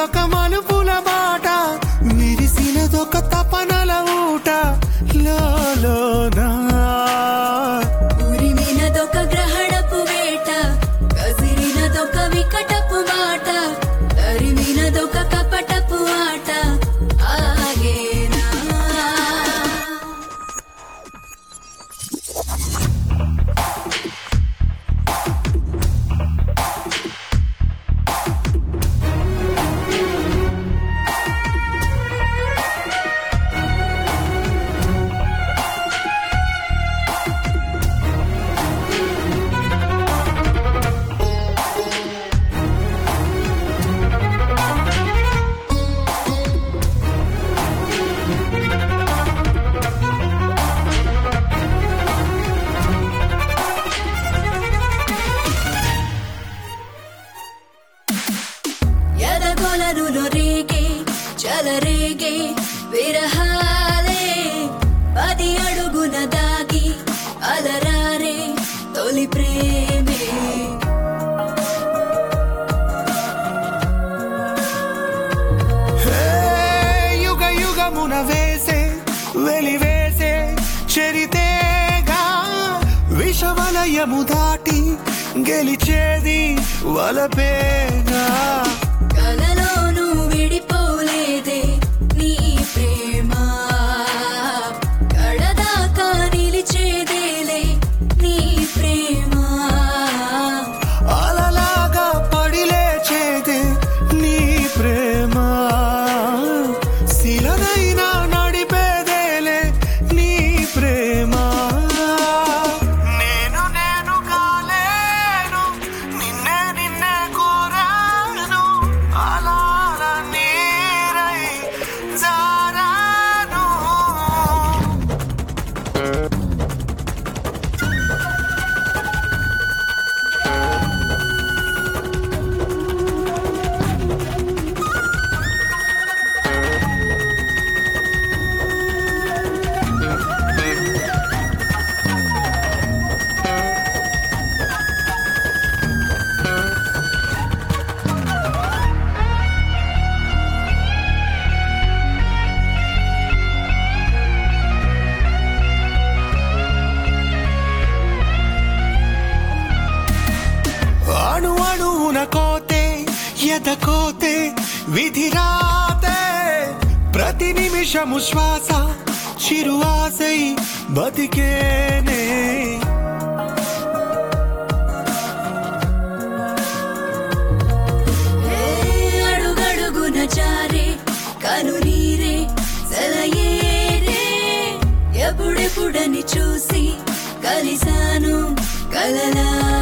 తిరిగినదొక మలుపుల బాట విరిసినదొక తపనల ఊట లోనా ఉరిమినదొక గ్రహణపు వేట కసిరినదొక వికటపు మాట తరిమినదొక కపటపు ఆట ఆగేనా ఎదగొలనులో రేగే చలరేగే విరహాలే పది అడుగున దాగి అలరారే తొలి ప్రేమే హే, యుగ యుగమున వేసే వెలివేసే చరితేగా విషవలయము దాటి గెలిచేది వలపేగా కలలోను విడిపోలేదే నీ ప్రేమ కడదాకా నిలిచేదేలే నీ ప్రేమ అలలాగా పడిలేచేది నీ ప్రేమ శిలనైనా నడిపేదేలే నీ ప్రేమ నేను నేను కాలేను నిన్నే నిన్నే కోరాను అలా అలా నీరై జారాను అణు అణువున కోతే ఎద కోతే విధిరాతే ప్రతి నిమిషము శ్వాస చిరు ఆశై బతికేనే ఏ అడుగడుగున జారే కను నీరే సెలయేరే ఎప్పుడెప్పుడని చూసి కలిసాను కలలా